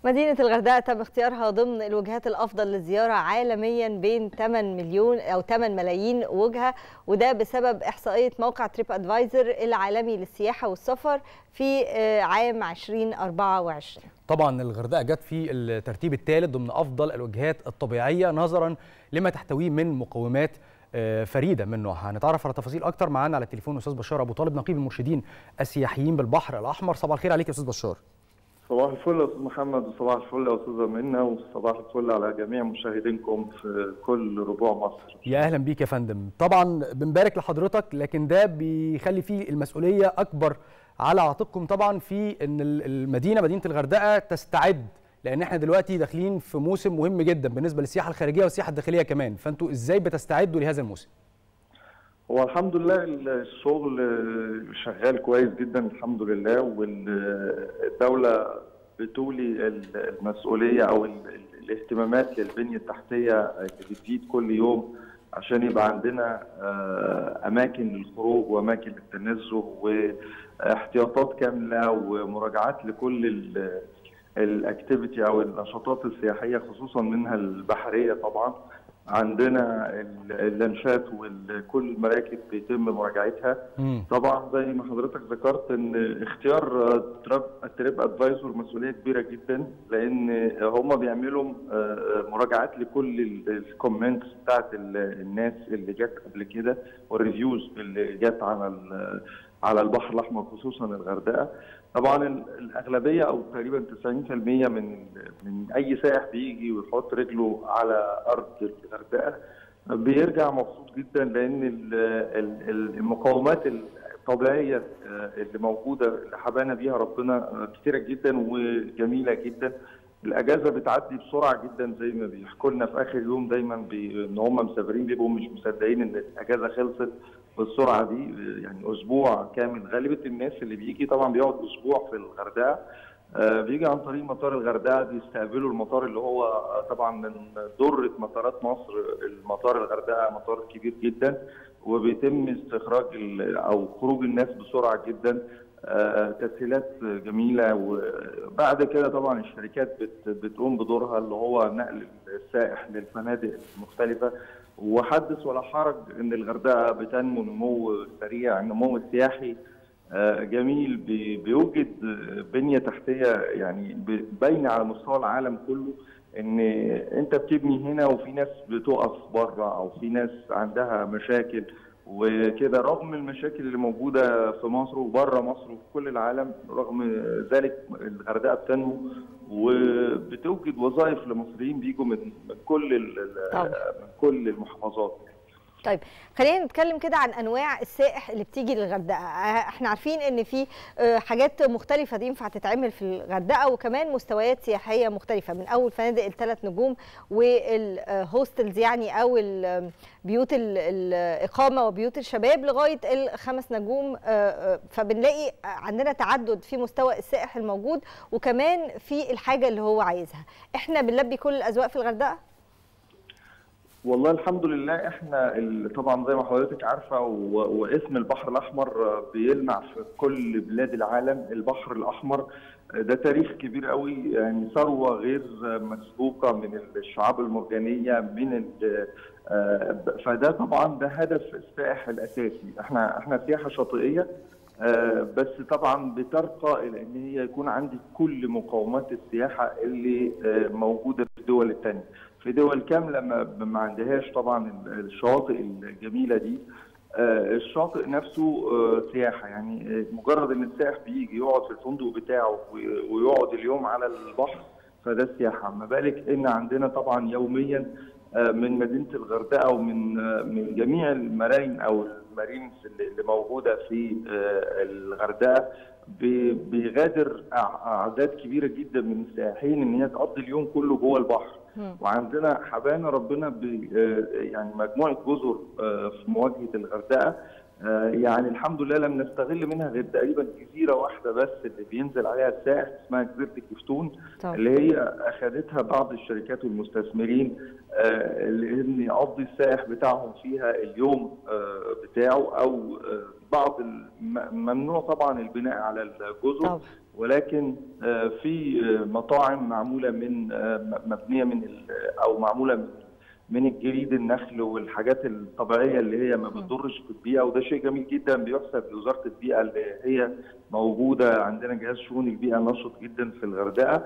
مدينة الغردقة تم اختيارها ضمن الوجهات الأفضل للزيارة عالميا بين 8 مليون أو 8 ملايين وجهة وده بسبب إحصائية موقع تريب أدفايزر العالمي للسياحة والسفر في عام 2024 طبعا الغردقة جت في الترتيب الثالث ضمن أفضل الوجهات الطبيعية نظرا لما تحتويه من مقومات فريده من نوعها هنتعرف على تفاصيل اكتر معانا على التليفون استاذ بشار ابو طالب نقيب المرشدين السياحيين بالبحر الاحمر صباح الخير عليك يا استاذ بشار صباح الفل يا استاذ محمد وصباح الفل يا استاذه منى وصباح الفل على جميع مشاهدينكم في كل ربوع مصر يا اهلا بيك يا فندم طبعا بنبارك لحضرتك لكن ده بيخلي فيه المسؤوليه اكبر على عاتقكم طبعا في ان المدينه مدينه الغردقه تستعد لان احنا دلوقتي داخلين في موسم مهم جدا بالنسبه للسياحه الخارجيه والسياحه الداخليه كمان فانتوا ازاي بتستعدوا لهذا الموسم هو الحمد لله الشغل شغال كويس جدا الحمد لله والدوله بتولي المسؤوليه او الاهتمامات للبنيه التحتيه اللي بتزيد كل يوم عشان يبقى عندنا اماكن للخروج واماكن للتنزه واحتياطات كامله ومراجعات لكل الاكتيفيتي او النشاطات السياحيه خصوصا منها البحريه طبعا عندنا اللانشات وكل المراكب بيتم مراجعتها طبعا زي ما حضرتك ذكرت ان اختيار التريب ادفايزر مسؤوليه كبيره جدا لان هم بيعملوا مراجعات لكل الكومنتس بتاعت الناس اللي جت قبل كده والريفيوز اللي جت على على البحر الاحمر خصوصا الغردقه طبعا الاغلبيه او تقريبا 90% من من اي سائح بيجي ويحط رجله على ارض الغردقه بيرجع مبسوط جدا لان المقومات الطبيعيه اللي موجوده اللي حبانا بيها ربنا كتيره جدا وجميله جدا الاجازه بتعدي بسرعه جدا زي ما بيحكوا لنا في اخر يوم دايما بي ان هم مسافرين بيبقوا مش مصدقين ان الاجازه خلصت بالسرعه دي يعني اسبوع كامل غالبيه الناس اللي بيجي طبعا بيقعد اسبوع في الغردقه آه بيجي عن طريق مطار الغردقه بيستقبلوا المطار اللي هو طبعا من ذره مطارات مصر المطار الغردقه مطار كبير جدا وبيتم استخراج او خروج الناس بسرعه جدا آه تسهيلات جميله وبعد كده طبعا الشركات بت بتقوم بدورها اللي هو نقل السائح للفنادق المختلفه وحدث ولا حرج ان الغردقه بتنمو نمو سريع النمو السياحي جميل بيوجد بنيه تحتيه يعني باينه على مستوى العالم كله ان انت بتبني هنا وفي ناس بتقف بره او في ناس عندها مشاكل وكده رغم المشاكل اللي موجوده في مصر وبره مصر وفي كل العالم رغم ذلك الغردقه بتنمو وبتوجد وظائف لمصريين بيجوا من كل من كل المحافظات طيب خلينا نتكلم كده عن انواع السائح اللي بتيجي للغردقه احنا عارفين ان في حاجات مختلفه ينفع تتعمل في الغردقه وكمان مستويات سياحيه مختلفه من اول فنادق الثلاث نجوم والهوستلز يعني او بيوت الاقامه وبيوت الشباب لغايه الخمس نجوم فبنلاقي عندنا تعدد في مستوى السائح الموجود وكمان في الحاجه اللي هو عايزها احنا بنلبي كل الاذواق في الغردقه والله الحمد لله احنا طبعا زي ما حضرتك عارفه واسم البحر الاحمر بيلمع في كل بلاد العالم البحر الاحمر ده تاريخ كبير قوي يعني ثروه غير مسبوقه من الشعاب المرجانيه من فده طبعا ده هدف السائح الاساسي احنا احنا سياحه شاطئيه بس طبعا بترقى الى ان هي يكون عندي كل مقومات السياحه اللي موجوده في الدول الثانيه في دول كامله ما, ما عندهاش طبعا الشواطئ الجميله دي الشاطئ نفسه سياحه يعني مجرد ان السائح بيجي يقعد في الفندق بتاعه ويقعد اليوم على البحر فده سياحه ما بالك ان عندنا طبعا يوميا من مدينه الغردقه ومن من جميع المراين او المارينز اللي موجوده في الغردقه بيغادر اعداد كبيره جدا من السائحين ان هي تقضي اليوم كله جوه البحر وعندنا حبانا ربنا يعني مجموعه جزر في مواجهه الغردقه يعني الحمد لله لم نستغل منها غير تقريبا جزيره واحده بس اللي بينزل عليها السائح اسمها جزيره الكفتون اللي هي اخذتها بعض الشركات والمستثمرين لان يقضي السائح بتاعهم فيها اليوم بتاعه او بعض ممنوع طبعا البناء على الجزر ولكن آه، في آه، مطاعم معموله من آه، م- مبنيه من ال- او معموله من من الجليد النخل والحاجات الطبيعيه اللي هي ما بتضرش في البيئه وده شيء جميل جدا بيحسب لوزاره البيئه اللي هي موجوده عندنا جهاز شؤون البيئه نشط جدا في الغردقه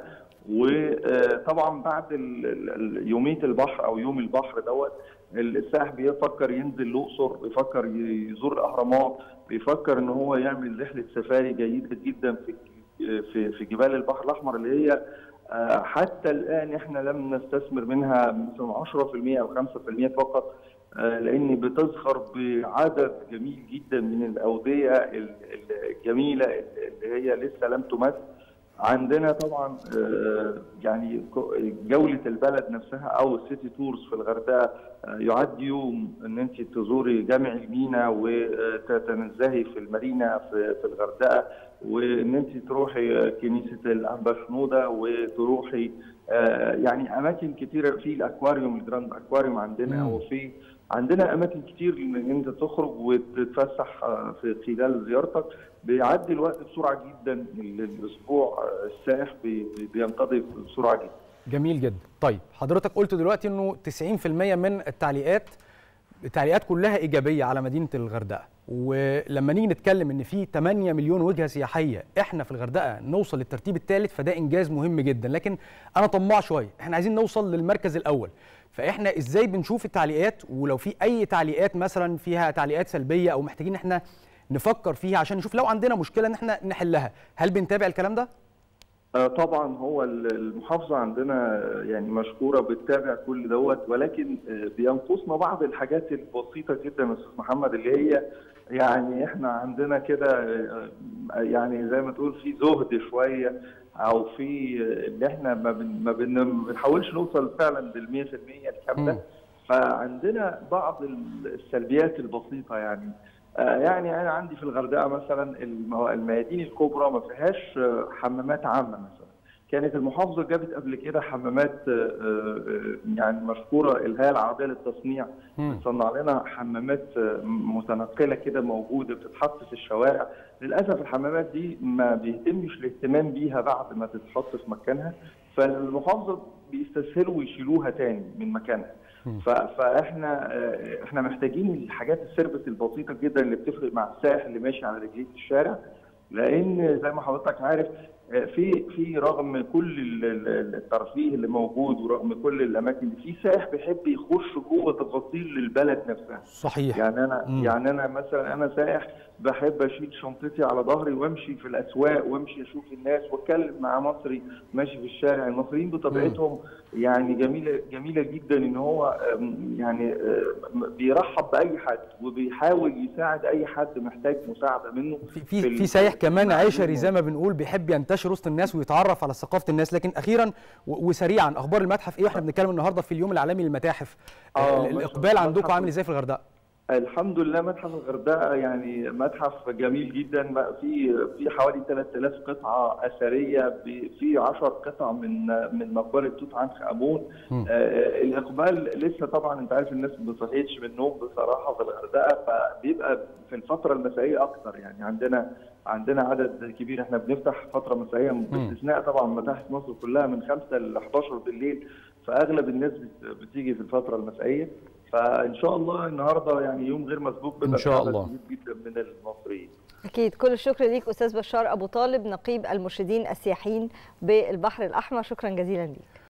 وطبعا بعد ال- ال- ال- يوميه البحر او يوم البحر دوت السائح بيفكر ينزل الاقصر بيفكر يزور الاهرامات بيفكر ان هو يعمل رحله سفاري جيده جدا في في في جبال البحر الاحمر اللي هي آه، حتى الان احنا لم نستثمر منها مثلا 10% او 5% فقط آه، لان بتزخر بعدد جميل جدا من الاوديه ال- ال- الجميله اللي هي لسه لم تمس عندنا طبعا آه، يعني ك- جوله البلد نفسها او السيتي تورز في الغردقه آه، يعد يوم ان انت تزوري جامع المينا وتتنزهي في المارينا في في الغردقه وان انت تروحي كنيسه الانبا شنوده وتروحي آه، يعني اماكن كتيره في الاكواريوم الجراند اكواريوم عندنا مم. وفي عندنا اماكن كتير ان انت تخرج وتتفسح آه، في خلال زيارتك بيعدي الوقت بسرعه جدا الاسبوع آه، السائح بي- بي- بينقضي بسرعه جدا جميل جدا طيب حضرتك قلت دلوقتي انه 90% من التعليقات التعليقات كلها ايجابيه على مدينه الغردقه ولما نيجي نتكلم ان في 8 مليون وجهه سياحيه احنا في الغردقه نوصل للترتيب الثالث فده انجاز مهم جدا لكن انا طماع شويه احنا عايزين نوصل للمركز الاول فاحنا ازاي بنشوف التعليقات ولو في اي تعليقات مثلا فيها تعليقات سلبيه او محتاجين احنا نفكر فيها عشان نشوف لو عندنا مشكله ان احنا نحلها هل بنتابع الكلام ده آه، طبعا هو ال- المحافظه عندنا آه، يعني مشكوره بتتابع كل دوت ولكن آه، بينقصنا بعض الحاجات البسيطه جدا يا استاذ محمد اللي هي يعني احنا عندنا كده آه، يعني زي ما تقول في زهد شويه او في آه، اللي احنا ما بن- ما بن- ما بنحاولش نوصل فعلا لل 100% مم. الكامله فعندنا بعض السلبيات البسيطه يعني آه، يعني انا عندي في الغردقه مثلا المو- الميادين الكبرى ما فيهاش آه، حمامات عامه مثلا كانت المحافظه جابت قبل كده حمامات آه، آه، يعني مشكوره اللي هي العربيه للتصنيع مم. بتصنع لنا حمامات آه، متنقله كده موجوده بتتحط في الشوارع للاسف الحمامات دي ما بيتمش الاهتمام بيها بعد ما تتحط في مكانها فالمحافظه بيستسهلوا ويشيلوها تاني من مكانها ف- فاحنا آه، احنا محتاجين الحاجات السيرفيس البسيطه جدا اللي بتفرق مع السائح اللي ماشي على رجليه في الشارع لان زي ما حضرتك عارف آه، في في رغم كل ال- ال- الترفيه اللي موجود ورغم كل الاماكن دي في سائح بيحب يخش جوه تفاصيل للبلد نفسها صحيح يعني انا مم. يعني انا مثلا انا سائح بحب اشيل شنطتي على ظهري وامشي في الاسواق وامشي اشوف الناس واتكلم مع مصري ماشي في الشارع المصريين بطبيعتهم يعني جميله جميله جدا ان هو أم، يعني أم، بيرحب باي حد وبيحاول يساعد اي حد محتاج مساعده منه في في, ال- في سايح كمان المعلومة. عشري زي ما بنقول بيحب ينتشر وسط الناس ويتعرف على ثقافه الناس لكن اخيرا و- وسريعا اخبار المتحف ايه واحنا بنتكلم النهارده في اليوم العالمي للمتاحف آه، ال- ما الاقبال شاء الله. عندكم متحف- عامل ازاي في الغردقه الحمد لله متحف الغردقه يعني متحف جميل جدا ما- في في حوالي 3000 قطعه اثريه ب- في 10 قطع من من مقبره توت عنخ امون مم. آه الاقبال لسه طبعا انت عارف الناس ما بتصحيش من النوم بصراحه في الغردقه فبيبقى في الفتره المسائيه اكتر يعني عندنا عندنا عدد كبير احنا بنفتح فتره مسائيه باستثناء طبعا متاحف مصر كلها من 5 ل 11 بالليل فاغلب الناس بت- بتيجي في الفتره المسائيه فان شاء الله النهارده يعني يوم غير مسبوق بيبقى إن شاء في عدد الله. كبير جدا من المصريين اكيد كل الشكر ليك استاذ بشار ابو طالب نقيب المرشدين السياحيين بالبحر الاحمر شكرا جزيلا ليك